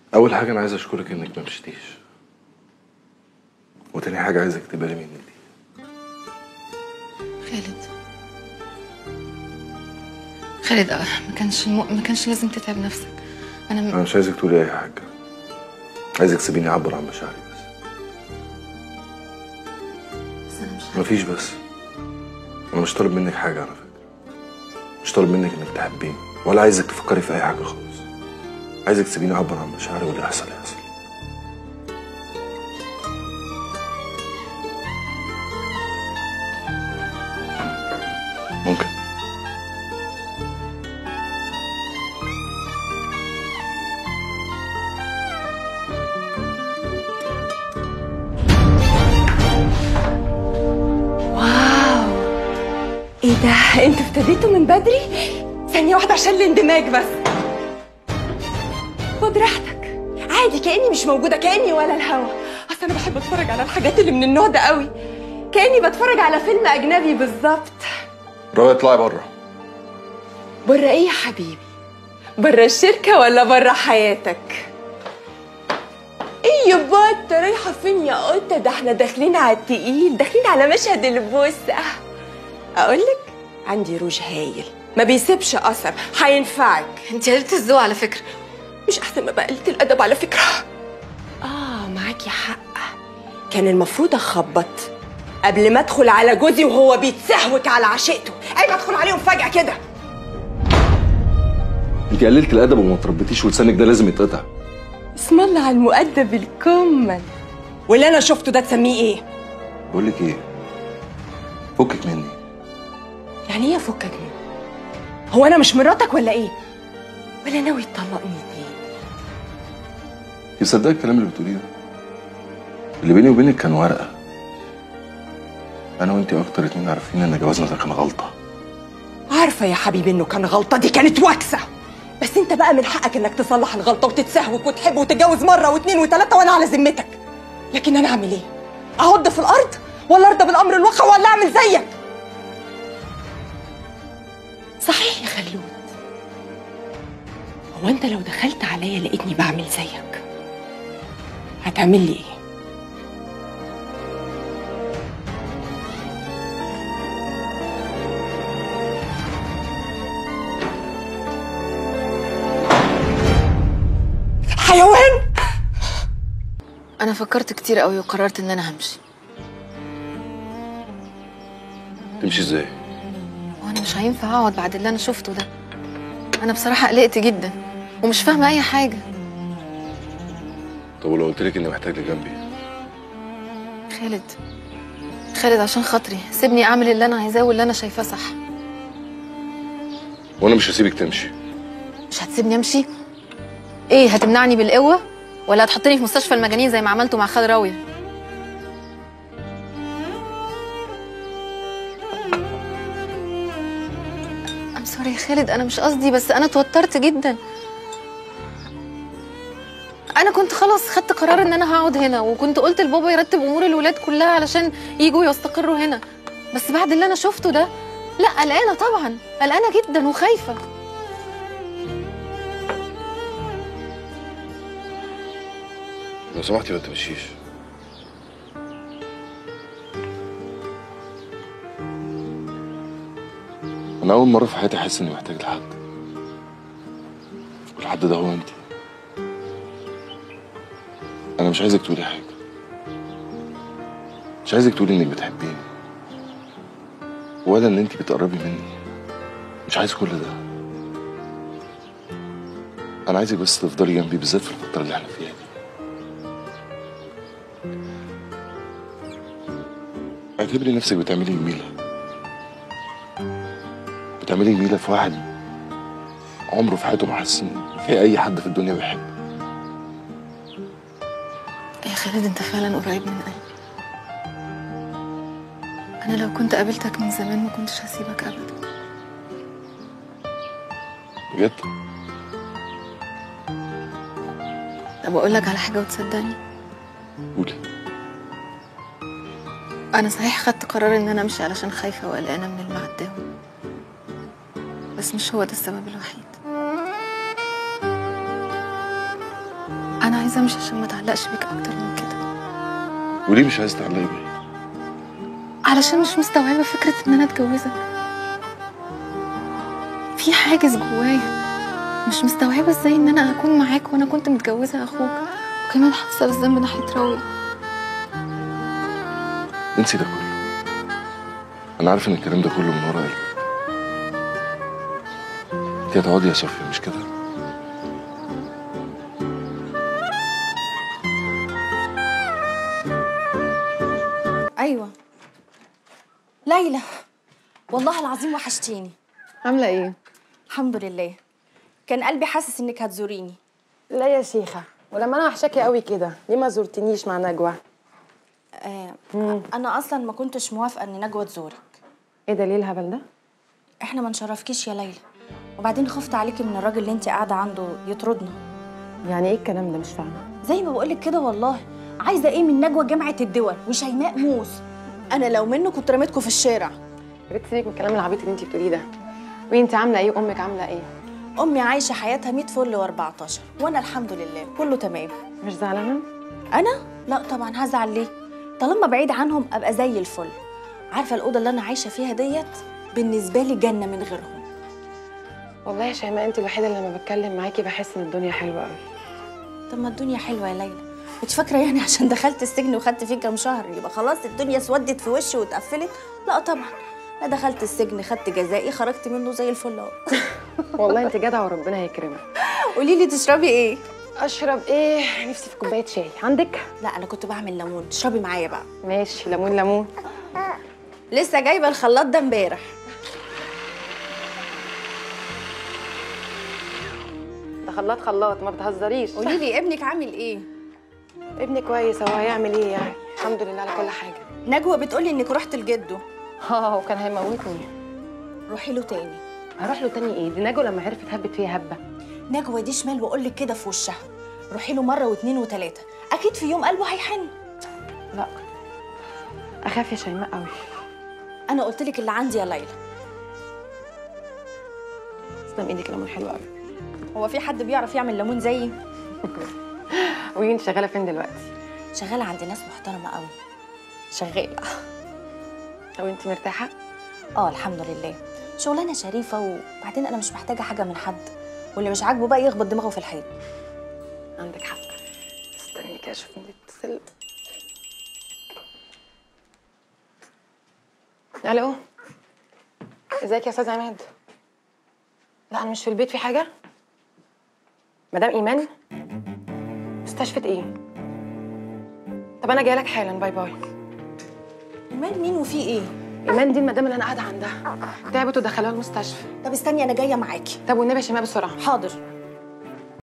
اول حاجه انا عايز اشكرك انك ما مشيتيش وتاني حاجه عايزك تقبلي مني دي خالد خالد آه، ما كانش الم... ما كانش لازم تتعب نفسك انا انا م... مش عايزك تقولي اي حاجه عايزك تسيبيني اعبر عن مشاعري بس بس انا مش عارفة. مفيش بس انا مش طالب منك حاجه على فكره مش طالب منك انك تحبيني ولا عايزك تفكري في اي حاجه خالص عايزك تسيبيني اعبر عن مشاعري واللي يحصل يحصل ممكن واو ايه ده انتوا ابتديتوا من بدري ثانية واحدة عشان الاندماج بس خد راحتك عادي كأني مش موجودة كأني ولا الهوا اصل انا بحب اتفرج على الحاجات اللي من النوع ده قوي كأني بتفرج على فيلم اجنبي بالظبط رؤيا اطلعي بره بره ايه يا حبيبي بره الشركة ولا بره حياتك ايه يا بطة رايحة فين يا قطة ده احنا داخلين على التقيل داخلين على مشهد البوسة اقولك عندي روج هايل ما بيسيبش اثر هينفعك انت قلت الذوق على فكره مش احسن ما بقى قلة الادب على فكرة اه معاكي حق كان المفروض اخبط قبل ما ادخل على جوزي وهو بيتسهوك على عشيقته ايوه ادخل عليهم فجأة كده انت قللت الادب وما تربيتيش ولسانك ده لازم يتقطع اسم الله على المؤدب الكمل واللي انا شفته ده تسميه ايه بقول لك ايه فكك مني يعني ايه فكك مني هو انا مش مراتك ولا ايه ولا ناوي تطلقني تاني يصدق الكلام اللي بتقوليه ده اللي بيني وبينك كان ورقه انا وانت اكتر اتنين عارفين ان جوازنا ده كان غلطه عارفه يا حبيبي انه كان غلطه دي كانت وكسه بس انت بقى من حقك انك تصلح الغلطه وتتسهوك وتحب وتتجوز مره واثنين وثلاثه وانا على ذمتك لكن انا اعمل ايه اهض في الارض ولا ارضى بالامر الواقع ولا اعمل زيك صحيح يا خلود هو انت لو دخلت عليا لقيتني بعمل زيك هتعمل لي ايه حيوان انا فكرت كتير قوي وقررت ان انا همشي تمشي ازاي وانا مش هينفع اقعد بعد اللي انا شفته ده انا بصراحه قلقت جدا ومش فاهمه اي حاجه طب ولو قلت لك اني محتاج جنبي خالد خالد عشان خاطري سيبني اعمل اللي انا عايزاه واللي انا شايفاه صح وانا مش هسيبك تمشي مش هتسيبني امشي ايه هتمنعني بالقوه ولا هتحطني في مستشفى المجانين زي ما عملتوا مع خالد راويه ام سوري يا خالد انا مش قصدي بس انا اتوترت جدا انا كنت خلاص خدت قرار ان انا هقعد هنا وكنت قلت لبابا يرتب امور الولاد كلها علشان يجوا يستقروا هنا بس بعد اللي انا شفته ده لا قلقانه طبعا قلقانه جدا وخايفه لو سمحتي ما تمشيش انا اول مره في حياتي احس اني محتاج لحد والحد ده هو انت انا مش عايزك تقولي حاجه مش عايزك تقولي انك بتحبيني ولا ان انت بتقربي مني مش عايز كل ده انا عايزك بس تفضلي جنبي بالذات في الفتره اللي احنا فيها دي اعتبري نفسك بتعملي جميلة بتعملي جميلة في واحد عمره في حياته ما حس ان في اي حد في الدنيا بيحبه يا خالد انت فعلا قريب من قلبي انا لو كنت قابلتك من زمان ما كنتش هسيبك ابدا بجد طب اقول لك على حاجه وتصدقني قولي انا صحيح خدت قرار ان انا امشي علشان خايفه وقلقانه من المعداوي بس مش هو ده السبب الوحيد انا عايزه امشي عشان ما اتعلقش بيك اكتر من كده وليه مش عايز تعلقي بيا علشان مش مستوعبه فكره ان انا اتجوزك في حاجز جوايا مش مستوعبه ازاي ان انا اكون معاك وانا كنت متجوزه اخوك وكمان حاسه بالذنب ناحيه راوي انسي ده كله انا عارف ان الكلام ده كله من ورا قلبي انت هتقعدي يا صوفيا مش كده ايوه ليلى والله العظيم وحشتيني عاملة ايه؟ الحمد لله كان قلبي حاسس انك هتزوريني لا يا شيخة ولما انا وحشاكي قوي كده ليه ما زرتنيش مع نجوى؟ آه انا اصلا ما كنتش موافقه ان نجوى تزورك ايه ده ليه الهبل ده؟ احنا ما نشرفكيش يا ليلى وبعدين خفت عليكي من الراجل اللي انت قاعده عنده يطردنا يعني ايه الكلام ده مش فاهمة زي ما بقولك كده والله عايزه ايه من نجوى جامعه الدول وشيماء موس انا لو منه كنت رميتكم في الشارع يا ريت سيبك من الكلام العبيط اللي انت بتقوليه ده وانت عاملة ايه وامك عاملة ايه؟ امي عايشه حياتها 100 فل و14 وانا الحمد لله كله تمام مش زعلانة؟ انا لا طبعا هزعل ليه طالما بعيد عنهم ابقى زي الفل عارفه الاوضه اللي انا عايشه فيها ديت بالنسبه لي جنه من غيرهم والله يا شيماء انت الوحيدة اللي لما بتكلم معاكي بحس ان الدنيا حلوة قوي طب ما الدنيا حلوه يا ليلى كنت فاكره يعني عشان دخلت السجن وخدت فيه كام شهر يبقى خلاص الدنيا اسودت في وشي واتقفلت لا طبعا انا دخلت السجن خدت جزائي خرجت منه زي الفل اهو والله انت جدعة وربنا هيكرمك قولي لي تشربي ايه اشرب ايه؟ نفسي في كوباية شاي عندك؟ لا انا كنت بعمل ليمون تشربي معايا بقى ماشي ليمون ليمون لسه جايبه الخلاط ده امبارح ده خلاط خلاط ما بتهزريش قولي لي ابنك عامل ايه ابني كويس هو هيعمل ايه يعني الحمد لله على كل حاجة نجوى بتقولي انك رحت لجده اه وكان هيموتني روحي له تاني هروح له تاني ايه دي نجوى لما عرفت هبت فيها هبه نجوى دي شمال بقول لك كده في وشها روحي له مره واثنين وثلاثه اكيد في يوم قلبه هيحن لا اخاف يا شيماء قوي انا قلت لك اللي عندي يا ليلى تسلم ايدك ليمون حلو قوي هو في حد بيعرف يعمل ليمون زيي قولي انت شغاله فين دلوقتي شغاله عند ناس محترمه قوي شغاله او انت مرتاحه اه الحمد لله شغلانه شريفه وبعدين انا مش محتاجه حاجه من حد واللي مش عاجبه بقى يخبط دماغه في الحيط عندك حق استني كده اشوف مين بيتصل الو ازيك يا استاذ عماد لا انا مش في البيت في حاجه مدام ايمان مستشفى ايه طب انا جايه لك حالا باي باي ايمان مين وفي ايه ايمان دي المدام اللي انا قاعده عندها تعبت ودخلوها المستشفى طب استني انا جايه معاكي طب والنبي يا شيماء بسرعه حاضر